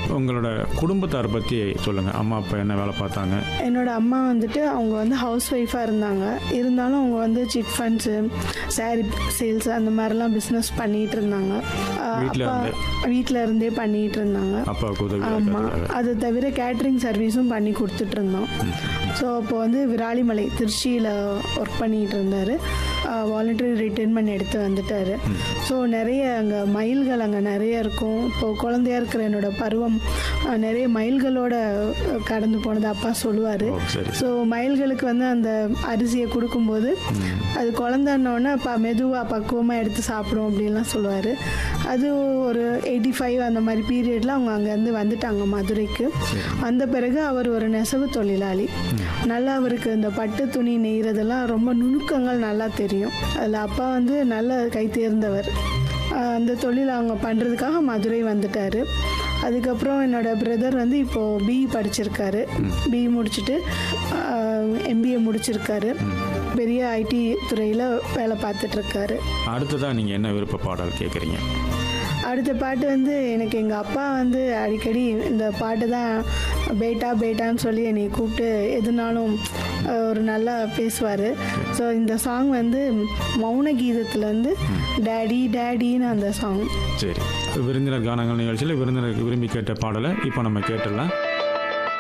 உங்களோட குடும்பத்தார் பற்றி சொல்லுங்கள் அம்மா அப்பா என்ன வேலை பார்த்தாங்க என்னோட அம்மா வந்துட்டு அவங்க வந்து ஹவுஸ் ஒய்ஃபாக இருந்தாங்க இருந்தாலும் அவங்க வந்து சிட் ஃபண்ட்ஸு சாரி சேல்ஸ் அந்த மாதிரிலாம் பிஸ்னஸ் பண்ணிட்டு இருந்தாங்க ஆஹ் வீட்ல அப்பா இருந்தே? வீட்டில் இருந்தே பண்ணிட்டு இருந்தாங்க அப்பாவுக்கு உதவி ஆமாம் இருக்கிறதுக்காக. அது தவிர கேட்ரிங் சர்வீஸும் பண்ணி கொடுத்துட்டு இருந்தோம் ஸோ அப்போ வந்து விராலிமலை திருச்சியில் ஒர்க் பண்ணிட்டு இருந்தார் வாலண்டரி ரிட்டைர்மெண்ட் எடுத்து வந்துட்டார் ஸோ நிறைய அங்கே மயில்கள் அங்கே நிறைய இருக்கும் இப்போ குழந்தையா இருக்கிற என்னோட பருவம் ஆஹ் நிறைய மயில்களோட அஹ், கடந்து போனது அப்பா சொல்லுவார் ஓ சரி ஸோ மயில்களுக்கு வந்து அந்த அரிசியை கொடுக்கும்போது அது குழந்தன்னொன்னே ப மெதுவாக பக்குவமாக எடுத்து சாப்பிடும் அப்படின்லாம் சொல்லுவார் அது ஒரு எயிட்டி ஃபைவ் அந்த மாதிரி பீரியடில் அவங்க அங்கேருந்து வந்துட்டாங்க மதுரைக்கு வந்த பிறகு அவர் ஒரு நெசவு தொழிலாளி நல்லா அவருக்கு இந்த பட்டு துணி நெய்கிறதெல்லாம் ரொம்ப நுணுக்கங்கள் நல்லா தெரியும் அதில் அப்பா வந்து நல்ல கை தேர்ந்தவர் ஆஹ் அந்த தொழில் அவங்க பண்ணுறதுக்காக மதுரை வந்துட்டார் அதுக்கப்புறம் என்னோட பிரதர் வந்து இப்போது பிஇ படிச்சிருக்காரு பிஇ முடிச்சுட்டு எம்பிஏ முடிச்சிருக்காரு பெரிய ஐடி துறையில் வேலை பார்த்துட்ருக்காரு அடுத்ததாக நீங்கள் என்ன விருப்ப பாடல் கேட்குறீங்க அடுத்த பாட்டு வந்து எனக்கு எங்கள் அப்பா வந்து அடிக்கடி இந்த பாட்டு தான் பேட்டா பேட்டான்னு சொல்லி என்னை கூப்பிட்டு எதுனாலும் அஹ், ஒரு நல்லா பேசுவார் ஸோ இந்த சாங் வந்து மௌன கீதத்துலேருந்து டேடி டேடின்னு அந்த சாங் சரி விருந்தினர் கானங்கள் நிகழ்ச்சியில் விருந்தினருக்கு விரும்பி கேட்ட பாடலை இப்போ நம்ம கேட்டுடலாம்